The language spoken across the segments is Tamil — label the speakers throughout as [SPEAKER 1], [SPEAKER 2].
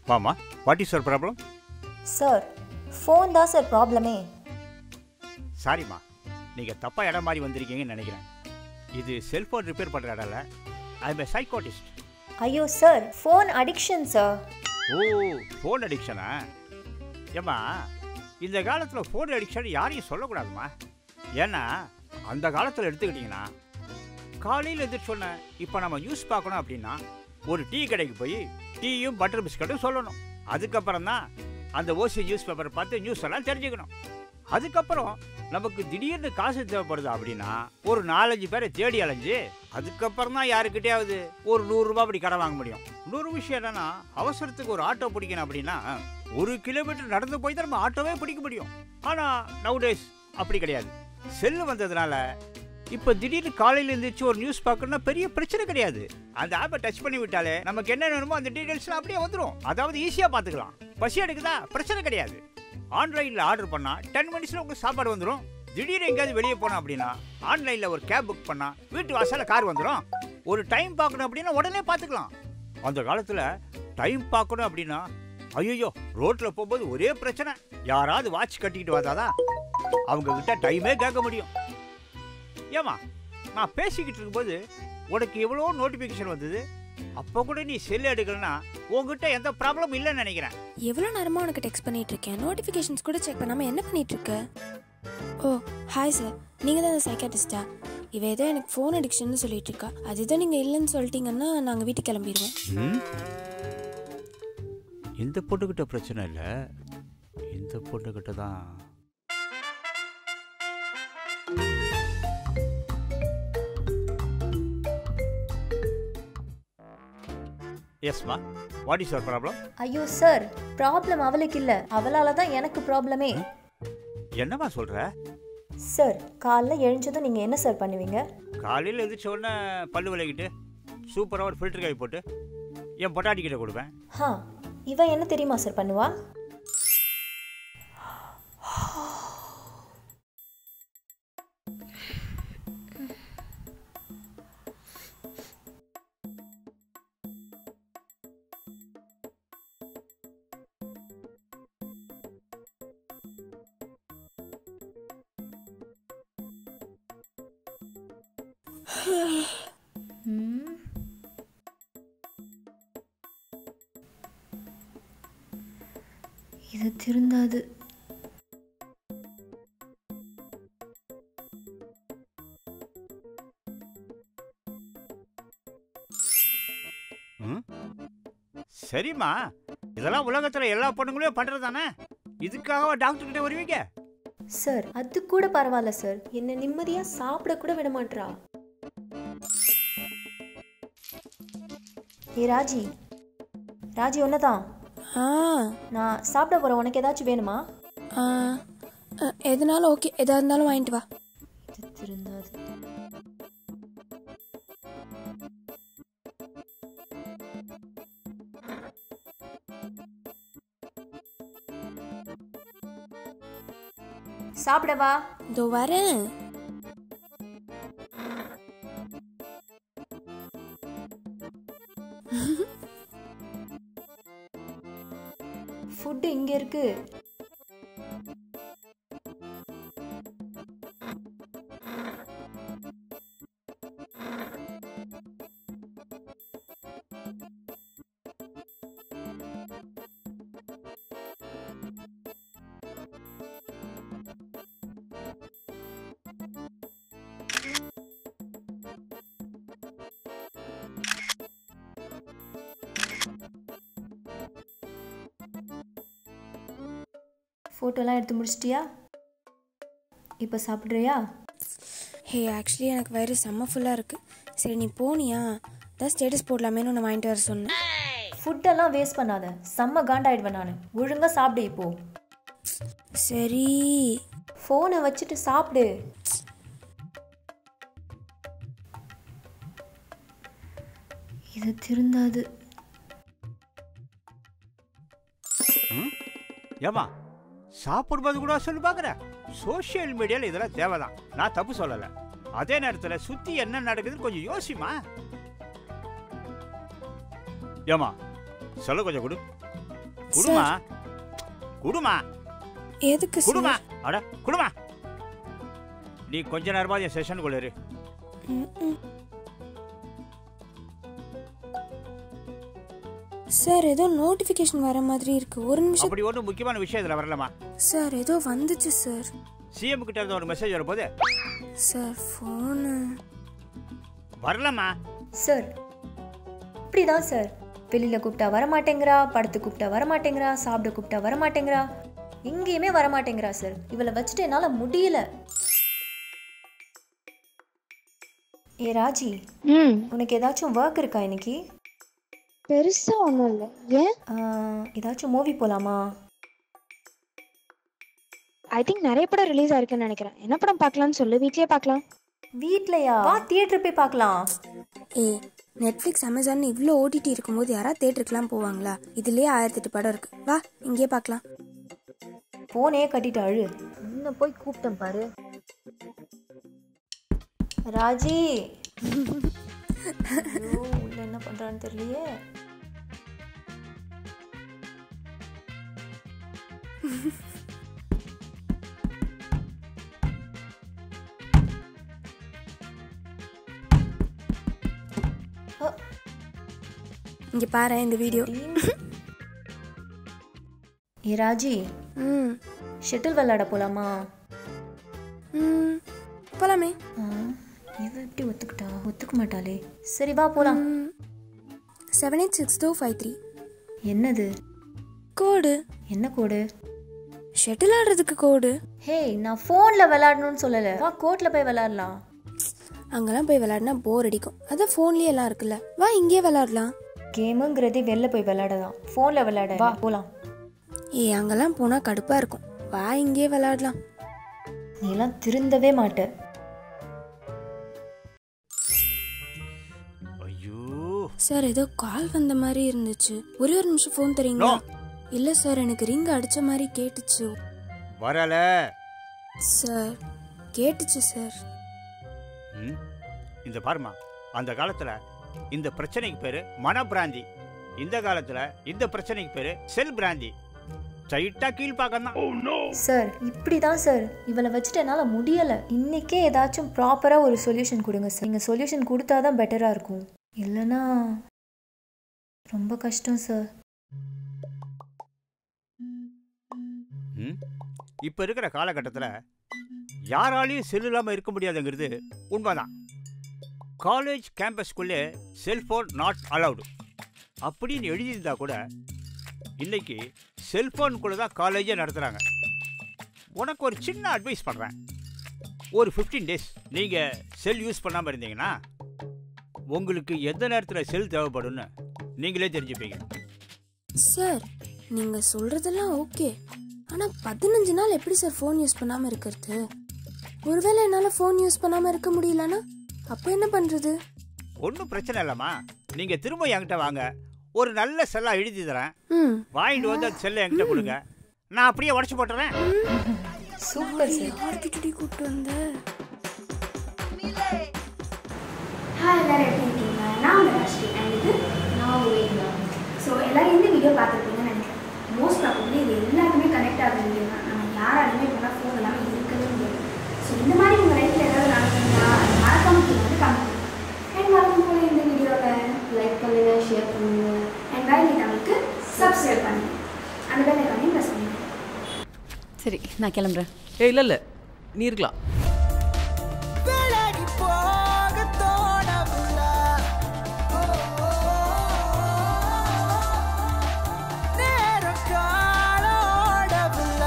[SPEAKER 1] வாமா what is your problem
[SPEAKER 2] sir phone தான் சார் ப்ராப்ளமே
[SPEAKER 1] சாரிம்மா நீங்கள் தப்பாக இடம் மாதிரி வந்திருக்கீங்கன்னு நினைக்கிறேன் இது செல்ஃபோன் ரிப்பேர் பண்ணுற இடம் இல்லை ஐ எம் சைக்காட்டிஸ்ட்
[SPEAKER 2] ஐயோ sir phone addiction sir
[SPEAKER 1] oh phone அடிக்ஷனா ஏம்மா இந்த காலத்தில் ஃபோன் அடிக்ஷன் யாரையும் சொல்லக்கூடாதும்மா ஏன்னா அந்த காலத்தில் எடுத்துக்கிட்டிங்கன்னா காலையில் எதிர்த்து சொன்னேன் இப்போ நம்ம நியூஸ் பார்க்கணும் அப்படின்னா ஒரு டீ கடைக்கு போய் டீயும் பட்டர் பிஸ்கட்டும் சொல்லணும் அதுக்கப்புறம் தான் அந்த ஓசி நியூஸ் பேப்பரை பார்த்து நியூஸ் எல்லாம் தெரிஞ்சுக்கணும் அதுக்கப்புறம் நமக்கு திடீர்னு காசு தேவைப்படுது அப்படின்னா ஒரு நாலஞ்சு பேரை தேடி அலைஞ்சு அதுக்கப்புறம் தான் யாருக்கிட்டையாவது ஒரு நூறுரூபா அப்படி கடை வாங்க முடியும் இன்னொரு விஷயம் என்னன்னா அவசரத்துக்கு ஒரு ஆட்டோ பிடிக்கணும் அப்படின்னா ஒரு கிலோமீட்டர் நடந்து போய் தான் நம்ம ஆட்டோவே பிடிக்க முடியும் ஆனால் நவுடேஸ் அப்படி கிடையாது செல்லு வந்ததுனால இப்போ திடீர்னு காலையில் எழுந்திரிச்சு ஒரு நியூஸ் பார்க்கணும்னா பெரிய பிரச்சனை கிடையாது அந்த ஆப்பை டச் பண்ணி விட்டாலே நமக்கு என்ன வேணுமோ அந்த டீடைல்ஸ்லாம் அப்படியே வந்துடும் அதாவது ஈஸியாக பார்த்துக்கலாம் பசி எடுக்குதா பிரச்சனை கிடையாது ஆன்லைனில் ஆர்டர் பண்ணால் டென் மினிட்ஸில் உங்களுக்கு சாப்பாடு வந்துடும் திடீர்னு எங்கேயாவது வெளியே போனோம் அப்படின்னா ஆன்லைனில் ஒரு கேப் புக் பண்ணால் வீட்டு வாசலில் கார் வந்துடும் ஒரு டைம் பார்க்கணும் அப்படின்னா உடனே பார்த்துக்கலாம் அந்த காலத்தில் டைம் பார்க்கணும் அப்படின்னா ஐயோ ரோட்டில் போகும்போது ஒரே பிரச்சனை யாராவது வாட்ச் கட்டிக்கிட்டு வந்தாதான் அவங்க கிட்ட டைமே கேட்க முடியும் ஏமா நான் பேசிக்கிட்டு இருக்கும்போது உனக்கு எவ்வளோ நோட்டிஃபிகேஷன் வந்தது அப்போ கூட நீ செல் எடுக்கலன்னா உங்ககிட்ட எந்த ப்ராப்ளமும் இல்லைன்னு நினைக்கிறேன்
[SPEAKER 3] எவ்வளோ நேரமாக உனக்கு டெக்ஸ்ட் பண்ணிட்டு இருக்கேன் நோட்டிஃபிகேஷன்ஸ் கூட செக் பண்ணாமல் என்ன பண்ணிட்டு இருக்க ஓ ஹாய் சார் நீங்கள் தான் சைக்காட்டிஸ்டா இவ ஏதோ எனக்கு ஃபோன் அடிக்ஷன் சொல்லிட்டு இருக்கா அது ஏதோ நீங்கள் இல்லைன்னு சொல்லிட்டீங்கன்னா நாங்கள் வீட்டுக்கு கிளம்பிடுவோம்
[SPEAKER 1] ம்? இந்த பொண்ணுகிட்ட பிரச்சனை இல்லை இந்த பொண்ணுகிட்ட தான் எஸ்மா வாட் இஸ் யுவர் ப்ராப்ளம்
[SPEAKER 2] ஐயோ சார் ப்ராப்ளம் அவளுக்கு இல்லை அவளால தான் எனக்கு ப்ராப்ளமே
[SPEAKER 1] என்னம்மா சொல்ற
[SPEAKER 2] சார் காலைல எழுஞ்சதும் நீங்கள் என்ன சார் பண்ணுவீங்க
[SPEAKER 1] காலையில் எந்திரிச்ச உடனே பல்லு விளக்கிட்டு சூப்பராக ஒரு ஃபில்டர் காய் போட்டு என் பொட்டாட்டி கிட்ட கொடுப்பேன்
[SPEAKER 2] ஹா இவ என்ன தெரியுமா சார் பண்ணுவா ம். இது திருந்தாது
[SPEAKER 1] ம் சரிம்மா இதெல்லாம் உலகத்தில் எல்லா பொண்ணுங்களையும் பண்ணுறது தானே இதுக்காகவா டாக்டர் கிட்ட வருவீங்க
[SPEAKER 2] சார் அது கூட பரவாயில்ல சார் என்ன நிம்மதியா சாப்பிட கூட விட மாட்றா ஏ ராஜி ராஜி ஒன்னதான்
[SPEAKER 3] ஆ
[SPEAKER 2] நான் சாப்பிட போறேன் உனக்கு ஏதாச்சும் வேணுமா
[SPEAKER 3] ஆ அ, எதுனாலும் ஓகே எதா இருந்தாலும் வாங்கிட்டு வா
[SPEAKER 2] இது திருந்தாது சாப்பிடவா
[SPEAKER 3] இதோ வரேன்
[SPEAKER 2] ஃபுட்டு இங்க இருக்கு ஃபோட்டோலாம் எடுத்து முடிச்சிட்டியா இப்போ சாப்பிட்றியா
[SPEAKER 3] ஹே ஆக்சுவலி எனக்கு வயிறு செம்ம ஃபுல்லாக இருக்குது சரி நீ போனியா தான் ஸ்டேட்டஸ் போடலாமேன்னு உன்னை வாங்கிட்டு வர சொன்னேன்
[SPEAKER 2] ஃபுட்டெல்லாம் வேஸ்ட் பண்ணாத செம்ம காண்டாயிடுவேன் நான் ஒழுங்கா சாப்பிடு இப்போ
[SPEAKER 3] சரி
[SPEAKER 2] ஃபோனை வச்சுட்டு சாப்பிடு இது திருந்தாது
[SPEAKER 1] ம் ஏமா சாப்பிடும்போது கூட சொல்லி பார்க்குற சோஷியல் மீடியாவில் இதெல்லாம் தேவைதான் நான் தப்பு சொல்லலை அதே நேரத்தில் சுற்றி என்ன நடக்குதுன்னு கொஞ்சம் யோசிமா ஏமா சொல்ல கொஞ்சம் கொடு குடுமா குடுமா
[SPEAKER 3] எதுக்கு
[SPEAKER 1] குடுமா
[SPEAKER 3] சார்
[SPEAKER 1] அட குடுமா நீ கொஞ்ச நேரமா என் செஷனுக்குள்ள இரு
[SPEAKER 3] ம்ம். சார் ஏதோ நோட்டிஃபிகேஷன் வர மாதிரி இருக்கு ஒரு நிமிஷம்
[SPEAKER 1] அப்படி ஒன்றும் முக்கியமான விஷயம் இதில் வரலமா
[SPEAKER 3] சார் ஏதோ வந்துச்சு சார்
[SPEAKER 1] சிஎம் கிட்ட இருந்து ஒரு மெசேஜ் வரும்போது
[SPEAKER 3] சார் ஃபோனு
[SPEAKER 1] வரலம்மா
[SPEAKER 2] சார் இப்படிதான் சார் வெளியில் கூப்பிட்டா வரமாட்டேங்கிறா படத்துக்கு கூப்பிட்டா வரமாட்டேங்கிறா சாப்பிட கூப்பிட்டா வரமாட்டேங்கிறா எங்கேயுமே வரமாட்டேங்கிறா சார் இவளை வச்சுட்டு என்னால் முடியல ஏ ராஜி
[SPEAKER 4] ம்
[SPEAKER 2] உனக்கு ஏதாச்சும் ஒர்க் இருக்கா இன்னைக்கு
[SPEAKER 4] பெருசா ஒன்றும் இல்லை ஏன்
[SPEAKER 2] ஆஹ், ஏதாச்சும் மூவி போகலாமா
[SPEAKER 4] ஐ திங்க் நிறைய படம் ரிலீஸ் ஆயிருக்குன்னு நினைக்கிறேன் என்ன படம் பார்க்கலாம்னு சொல்லு வீட்லயே பார்க்கலாம்
[SPEAKER 2] வீட்லையா வா தியேட்டர் போய் பார்க்கலாம்
[SPEAKER 3] ஏ நெட்ஃப்ளிக்ஸ் அமேசான் இவ்வளோ ஓடிடி இருக்கும்போது யாராவது தேட்டருக்குலாம் போவாங்களா இதுலயே ஆயிரத்தெட்டு படம் இருக்கு வா இங்கேயே பார்க்கலாம்
[SPEAKER 2] போனே கட்டிட்டு அழு என்ன போய் கூப்பிட்டேன் பாரு ராஜி ஐயோ, உள்ள என்ன பண்றான்னு தெரியலையே அ,
[SPEAKER 3] இங்கே பாரு இந்த வீடியோ
[SPEAKER 2] டீம். ஏ ராஜி
[SPEAKER 3] ம்
[SPEAKER 2] ஷட்டில் விளையாட போலாமா
[SPEAKER 3] ம் போலாமே
[SPEAKER 2] ஆ, இவ எப்படி ஒத்துக்கிட்டா ஒத்துக்க மாட்டாளே சரி வா போலாம்
[SPEAKER 3] seven eight six two five three
[SPEAKER 2] என்னது
[SPEAKER 3] கோடு
[SPEAKER 2] என்ன கோடு
[SPEAKER 3] ஷட்டில் ஆடுறதுக்கு கோடு
[SPEAKER 2] ஹே நான் ஃபோன்ல விளையாடணும்னு சொல்லல வா கோர்ட்ல போய் விளையாடலாம்
[SPEAKER 3] அங்கெல்லாம் போய் விளையாடினா போர் அடிக்கும் அதான் ஃபோன்லேயே எல்லாம் இருக்குல்ல வா இங்கேயே விளையாடலாம்
[SPEAKER 2] கேமுங்கிறதே வெளில போய் விளையாடலாம் ஃபோன்ல விளையாட வா போலாம்
[SPEAKER 3] ஏ அங்கெல்லாம் போனால் கடுப்பாக இருக்கும் வா இங்கேயே விளையாடலாம்
[SPEAKER 2] நீ எல்லாம் திருந்தவே மாட்ட
[SPEAKER 1] ஐயோ
[SPEAKER 3] சார் ஏதோ கால் வந்த மாதிரி இருந்துச்சு ஒரே ஒரு நிமிஷம் ஃபோன் தரீங்களா
[SPEAKER 1] No.
[SPEAKER 3] இல்லை சார் எனக்கு ரிங் அடிச்ச மாதிரி கேட்டுச்சு
[SPEAKER 1] வரல
[SPEAKER 3] சார் கேட்டுச்சு சார்
[SPEAKER 1] ம், இந்த பாருமா அந்த காலத்துல இந்த பிரச்சனைக்கு பேரு மனப்பிராந்தி இந்த காலத்துல இந்த பிரச்சனைக்கு பேரு செல் பிராந்தி ஸ்ட்ரைட்டா கீழ்ப்பாக்கம் தான்
[SPEAKER 2] சார் இப்படிதான் சார் இவளை வச்சுட்டு என்னால முடியல இன்னைக்கே ஏதாச்சும் ப்ராப்பரா ஒரு சொல்யூஷன் கொடுங்க சார் நீங்க சொல்யூஷன் கொடுத்தாதான் பெட்டரா இருக்கும் இல்லைன்னா ரொம்ப கஷ்டம் சார்
[SPEAKER 1] ம், இப்ப இருக்கிற காலகட்டத்துல யாராலையும் செல் இல்லாம இருக்க முடியாதுங்கிறது உண்மைதான் காலேஜ் கேம்பஸ்க்குள்ளே செல்போன் நாட் அலவுடு அப்படின்னு எழுதியிருந்தா கூட இன்னைக்கு செல்போனுக்குள்ள தான் காலேஜே நடத்துகிறாங்க உனக்கு ஒரு சின்ன அட்வைஸ் பண்ணுறேன் ஒரு ஃபிஃப்டீன் டேஸ் நீங்கள் செல் யூஸ் பண்ணாமல் இருந்தீங்கன்னா உங்களுக்கு எந்த நேரத்தில் செல் தேவைப்படும்னு நீங்களே தெரிஞ்சுப்பீங்க
[SPEAKER 3] சார் நீங்கள் சொல்கிறதெல்லாம் ஓகே ஆனால் பதினஞ்சு நாள் எப்படி சார் ஃபோன் யூஸ் பண்ணாமல் இருக்கிறது ஒருவேளை என்னால் ஃபோன் யூஸ் பண்ணாமல் இருக்க முடியலன்னா அப்போ என்ன பண்ணுறது
[SPEAKER 1] ஒன்றும் பிரச்சனை இல்லைம்மா நீங்கள் திரும்ப என்கிட்ட வாங்க ஒரு நல்ல செல்லாக எழுதி தரேன்
[SPEAKER 3] ம்
[SPEAKER 1] வாங்கிட்டு வந்து அந்த செல்லை என்கிட்ட கொடுங்க நான் அப்படியே உடச்சி போட்டுறேன்
[SPEAKER 2] சூப்பர் சார்
[SPEAKER 3] யார்கிட்டடி கூப்பிட்டு வந்த
[SPEAKER 5] ஹாய் எல்லாரும் எப்படி இருக்கீங்க நான் உங்கள் ராஷ்டி அண்ட் இது நான் உவேந்தா ஸோ எல்லாரும் இந்த வீடியோ பார்த்துருப்பீங்கன்னு நினைக்கிறேன் மோஸ்ட் ப்ராபப்ளி இது எல்லாருக்குமே கனெக்ட் ஆகிற வீடியோ தான் நம்ம யாராலுமே இப்போ ஃபோன் இல்லாமல் இருக்கவே முடியாது ஸோ இந்த மாதிரி உங்கள் லைஃப்பில் ஏதாவது நடந்தீங்கன்னா அது மறக்காம கீழே வந்து கமெண்ட் அண்ட் வழக்கம் போல இந்த வீடியோவை லைக் பண்ணுங்கள் ஷேர் பண்ணுங்கள் அண்ட் வயலி தமிழுக்கு சப்ஸ்கிரைப் பண்ணுங்கள் அந்த பெல் ஐக்கானையும் ப்ரெஸ் பண்ணுங்கள்
[SPEAKER 6] சரி நான் கிளம்புறேன்
[SPEAKER 7] ஏ இல்லை இல்லை நீ இருக்கலாம்
[SPEAKER 8] விலகி போக தோணவில்ல நேரம் காலோடவில்ல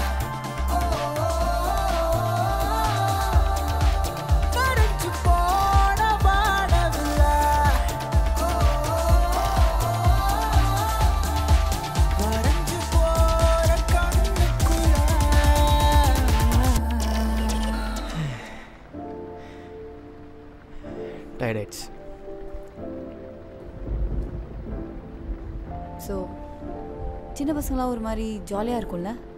[SPEAKER 8] மறைஞ்சு போன வாடவில்ல மறைஞ்சு போற கண்ணுக்குள்ள
[SPEAKER 7] டயர்ட் ஆயிடுச்சு
[SPEAKER 6] ஸோ சின்ன பசங்களாம் ஒரு மாதிரி ஜாலியாக இருக்கும்ல